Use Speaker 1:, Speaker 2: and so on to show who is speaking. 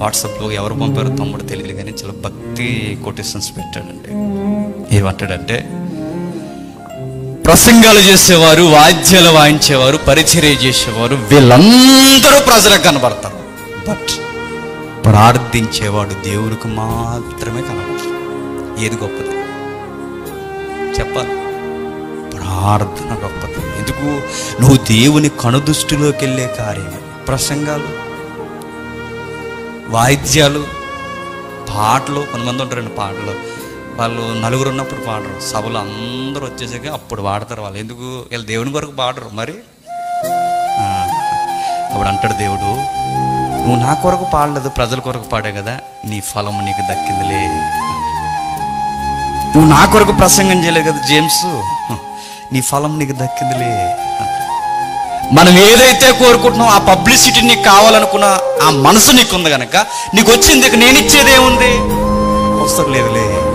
Speaker 1: వాట్సాప్లో ఎవరు పంపారో తమ్ముడు తెలియదు కానీ చాలా భక్తి కొటేషన్స్ పెట్టాడండి ఏమంటాడంటే ప్రసంగాలు చేసేవారు వాద్యాలు వాయించేవారు పరిచర్య చేసేవారు వీళ్ళందరూ ప్రజలకు కనబడతారు బట్ ప్రార్థించేవాడు దేవుడికి మాత్రమే కనబడతాడు ఏది గొప్పది చెప్పాలి ప్రార్థన గొప్పది ఎందుకు నువ్వు దేవుని కనుదృష్టిలోకి వెళ్ళే కార్యం ప్రసంగాలు వాయిద్యాలు పాటలు కొంతమంది ఉంటారండి పాటలు వాళ్ళు నలుగురు ఉన్నప్పుడు పాడరు సభలు అందరూ వచ్చేసాక అప్పుడు పాడతారు వాళ్ళు ఎందుకు వీళ్ళు దేవుని కొరకు పాడరు మరి ఆ, అప్పుడు అంటాడు దేవుడు నువ్వు నా కొరకు పాడలేదు ప్రజల కొరకు పాడే కదా నీ ఫలం నీకు దక్కిందిలే నువ్వు నా కొరకు ప్రసంగం చేయలేదు కదా జేమ్స్ నీ ఫలం నీకు దక్కిందిలే మనం ఏదైతే కోరుకుంటున్నాం ఆ పబ్లిసిటీ నీకు కావాలనుకున్న ఆ మనసు నీకు ఉంది కనుక నీకు వచ్చింది ఇక నేను ఇచ్చేది ఏముంది అవసరం లేదులే